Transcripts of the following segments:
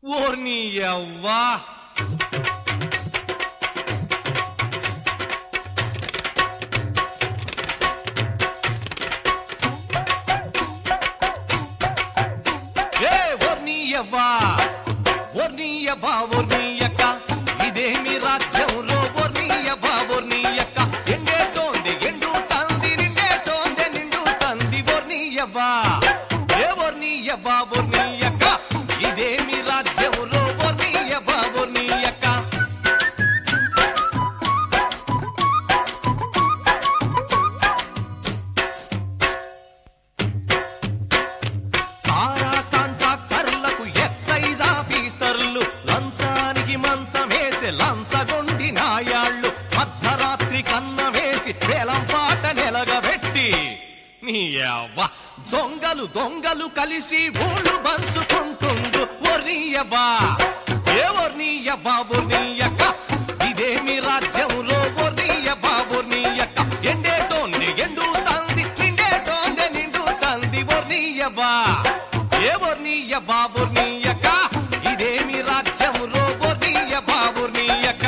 ఓర్ని అవ్వా ఏ ఓర్ని అవ్వా ఓర్ని అవ్వా ఓర్ని అక్క ఇదేమి రాజ్యంలో ఓర్ని అవ్వా ఓర్ని అక్క ఎండేటోంది ఎండు తంది నిండేటోంది నిండు తంది ఓర్ని అవ్వా ఏ ఓర్ని అవ్వా ఓర్ని అక్క ఇదేమి రాజ్యంలో ఓర్ని అవ్వా ఓర్ని అక్క సారా కాంట్రాక్టర్లకు ఎక్సైజ్ ఆఫీసర్లు లంచానికి మంచమేసి లంచగొండి నాయాళ్ళు మధ్యరాత్రి కన్న వేసి వేలం పాట నెలగబెట్టి నీ అవ్వ దొంగలు దొంగలు కలిసి ఊళ్ళు పంచుకుంటుండ్రు ఒర్నియవ్వా ఏ ఒర్నియవ్వా ఒర్నియక్క ఇదేమి రాజ్యంలో ఒర్నియవ్వా ఒర్నియక్క ఎండేటోంది ఎండు తంది నిండేటోంది నిండు తంది ఒర్నియవ్వా ఏ ఒర్నియవ్వా ఒర్నియక్క ఇదేమి రాజ్యంలో ఒర్నియవ్వా ఒర్నియక్క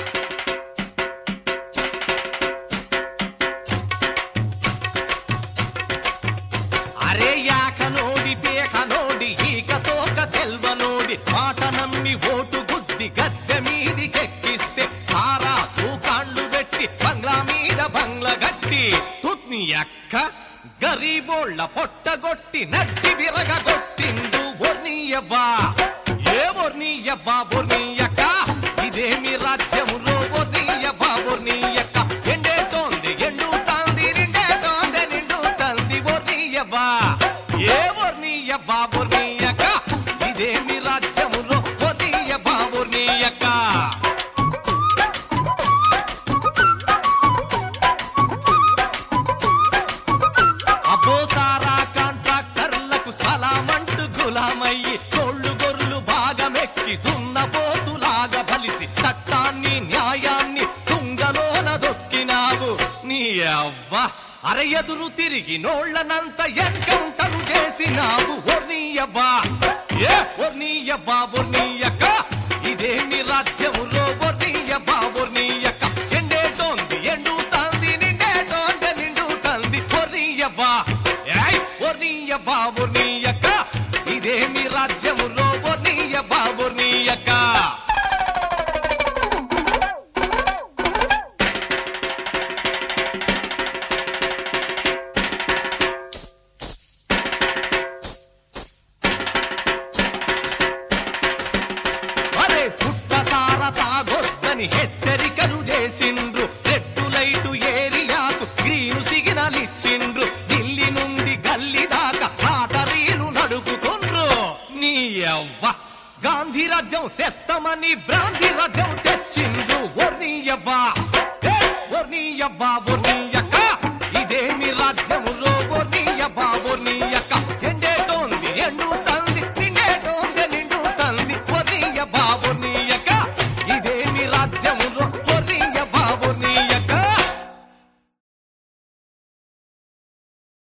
అరే యాక నోడి పేక నోడి ఈక తోక తెల్వ నోడి మాట నమ్మి ఓటు గుద్ది గద్దె మీది చెక్కిస్తే సారా తూకాండ్లు పెట్టి బంగ్లా మీద బంగ్ల గట్టి తుత్ని అక్క గరీబోళ్ళ పొట్టగొట్టి నడ్డి విరగొట్టిండు ఒర్నీయవ్వా ఏ ఒర్నీయవ్వా ఒర్నీయక్క ఇదేమి రాజ్యములో ఒర్నీయవ్వా ఒర్నీయక్క ఎండేటోంది ఎండు తాంది నిండేటోంది నిండు తంది ఒర్నీయవ్వా ఏ ఒర్నీయవ్వా ఒర్నీయక్క ఇదేమి రాజ్యములో ఒర్నీయవ్వా ఒర్నీయక్క అబ్బో సారా కాంట్రాక్టర్లకు సలామంటూ గులామయ్యి కోళ్ళు గొర్రెలు భాగమెక్కి దున్నపోతులాగా బలిసి చట్టాన్ని న్యాయాన్ని తుంగలోన దొక్కినావు నీ అవ్వ అర ఎదురు తిరిగి నోళ్లనంత ఎన్కౌంటరు చేసినావు ఒర్నీయవ్వా ఏ ఒర్నీయవ్వా ఒర్నీయక్క ఇదేమి రాజ్యములో ఒర్నీయవ్వా ఒర్నీయక్క ఎండేటోంది ఎండు తాంది నిండేటోంది నిండు తంది ఒర్నీయవ్వా ఏయ్ ఒర్నీయవ్వా ఒర్నీయక్క ఇదేమి రాజ్యములో ఒర్నీయవ్వా ఒర్నీయక్క అరే పుట్టసార తాగొద్దని హెచ్చరికలు చేసిండ్రు రెడ్ లైటు ఏరియాకు గ్రీను సిగ్నల్ ఇచ్చిండ్రు ఢిల్లీ నుండి గల్లీ దాకా ఆటరీలు నడుపుకుండ్రు నీ అవ్వ గాంధీ రాజ్యం తెస్తామని బ్రాంతి రాజ్యం తెచ్చిండ్రు ఒర్నీయవ్వా ఒర్నీయవ్వా ఒర్నీ